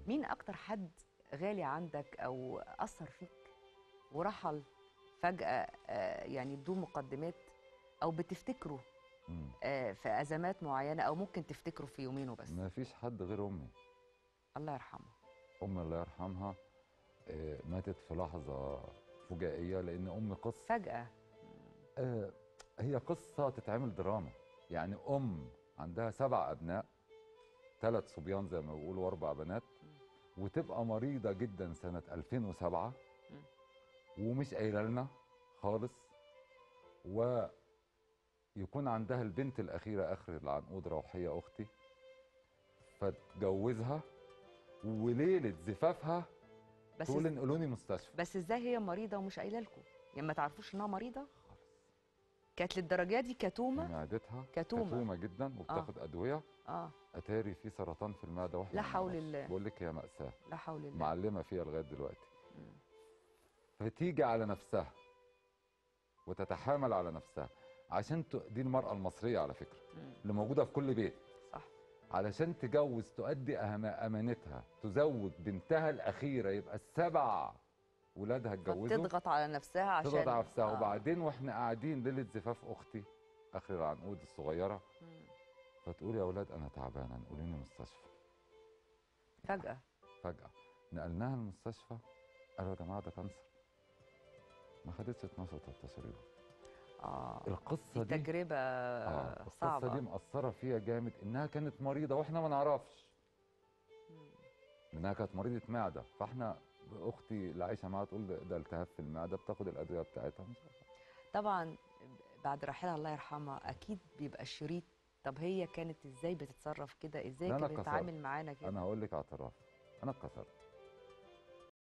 مين اكتر حد غالي عندك او اثر فيك ورحل فجاه آه، يعني بدون مقدمات او بتفتكره مم. آه، في ازمات معينه او ممكن تفتكره في يومين وبس ما فيش حد غير امي الله يرحمه امي الله يرحمها آه، ماتت في لحظه فجائيه لان امي قصه فجاه آه، هي قصه تتعمل دراما يعني ام عندها سبع ابناء ثلاث صبيان زي ما بيقولوا واربع بنات وتبقى مريضه جدا سنه 2007 مم. ومش قايله لنا خالص ويكون عندها البنت الاخيره اخر العنقود روحيه اختي فتجوزها وليله زفافها بس تقول إز- انقلوني مستشفى بس ازاي هي مريضه ومش قايله لكم يعني ما تعرفوش انها مريضه خالص كانت للدرجه دي كتومه معدتها كتومة. كتومه جدا وبتاخد ادويه اه اتاري في سرطان في المعده واحنا لا ما حول نعرفش. الله. بقول لك هي ماساه لا حول الله معلمه فيها لغايه دلوقتي مم. فتيجي على نفسها وتتحامل على نفسها عشان ت... دي المراه المصريه على فكره مم. اللي موجوده في كل بيت صح علشان تجوز تؤدي أهم امانتها تزوج بنتها الاخيره يبقى السبع ولادها اتجوزوا فبتضغط على نفسها عشان تضغط على نفسها آه. وبعدين واحنا قاعدين ليله زفاف اختي اخر العنقود الصغيره مم. فتقول يا اولاد انا تعبانه نقولوني مستشفى فجاه فجأة نقلناها المستشفى قالوا يا جماعة ده كانسر ما خدتش 12 13 يوم اه القصة دي دي تجربه آه القصة صعبه دي مأثرة فيها جامد إنها كانت مريضة وإحنا ما نعرفش إنها كانت مريضة معدة فإحنا أختي اللي عايشة معاها تقول ده- ده التهاب في المعدة بتاخد الأدوية بتاعتها مش عارفة. طبعا بعد رحيلها الله يرحمها اكيد بيبقى الشريط طب هي كانت ازاي بتتصرف كده ازاي لا، أنا كانت كسرت. بتتعامل معانا كده أنا هقول لك اعتراف أنا اتكسرت